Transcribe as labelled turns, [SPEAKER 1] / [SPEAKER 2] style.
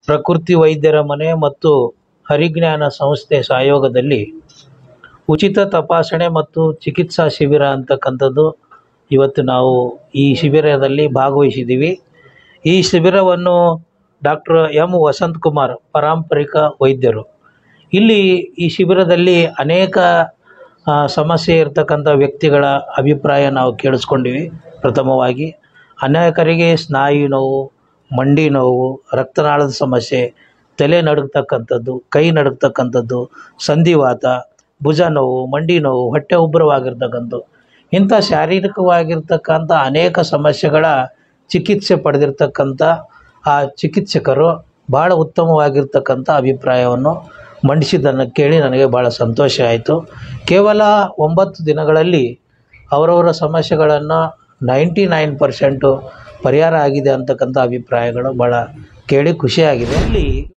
[SPEAKER 1] ಪ್ರಕೃತಿ ವೈದ್ಯರ ಮನೆ ಮತ್ತು ಹರಿಜ್ಞಾನ ಸಂಸ್ಥೆ ಸಹಯೋಗದಲ್ಲಿ ಉಚಿತ ತಪಾಸಣೆ ಮತ್ತು ಚಿಕಿತ್ಸಾ ಶಿಬಿರ ಅಂತಕ್ಕಂಥದ್ದು ಇವತ್ತು ನಾವು ಈ ಶಿಬಿರದಲ್ಲಿ ಭಾಗವಹಿಸಿದ್ದೀವಿ ಈ ಶಿಬಿರವನ್ನು ಡಾಕ್ಟರ್ ಎಂ ವಸಂತ್ ಕುಮಾರ್ ಪಾರಂಪರಿಕ ವೈದ್ಯರು ಇಲ್ಲಿ ಈ ಶಿಬಿರದಲ್ಲಿ ಅನೇಕ ಆ, ಸಮಸ್ಯೆ ಇರತಕ್ಕಂಥ ವ್ಯಕ್ತಿಗಳ ಅಭಿಪ್ರಾಯ ನಾವು ಕೇಳಿಸ್ಕೊಂಡಿವಿ ಪ್ರಥಮವಾಗಿ ಅನೇಕರಿಗೆ ಸ್ನಾಯು ನೋವು ಮಂಡಿ ನೋವು ರಕ್ತನಾಳದ ಸಮಸ್ಯೆ ತಲೆ ನಡುಗ್ತಕ್ಕಂಥದ್ದು ಕೈ ನಡುಗ್ತಕ್ಕಂಥದ್ದು ಸಂಧಿವಾತ ಭುಜ ನೋವು ಮಂಡಿ ನೋವು ಹೊಟ್ಟೆ ಉಬ್ಬರವಾಗಿರ್ತಕ್ಕಂಥದ್ದು ಇಂಥ ಶಾರೀರಿಕವಾಗಿರ್ತಕ್ಕಂಥ ಅನೇಕ ಸಮಸ್ಯೆಗಳ ಚಿಕಿತ್ಸೆ ಪಡೆದಿರ್ತಕ್ಕಂಥ ಆ ಚಿಕಿತ್ಸಕರು ಭಾಳ ಉತ್ತಮವಾಗಿರ್ತಕ್ಕಂಥ ಅಭಿಪ್ರಾಯವನ್ನು ಮಂಡಿಸಿದ್ದನ್ನು ಕೇಳಿ ನನಗೆ ಭಾಳ ಸಂತೋಷ ಆಯಿತು ಕೇವಲ ಒಂಬತ್ತು ದಿನಗಳಲ್ಲಿ ಅವರವರ ಸಮಸ್ಯೆಗಳನ್ನು ನೈಂಟಿ ನೈನ್ ಪರ್ಸೆಂಟು ಪರಿಹಾರ ಆಗಿದೆ ಅಂತಕ್ಕಂಥ ಅಭಿಪ್ರಾಯಗಳು ಭಾಳ ಕೇಳಿ ಖುಷಿಯಾಗಿದೆ ಇಲ್ಲಿ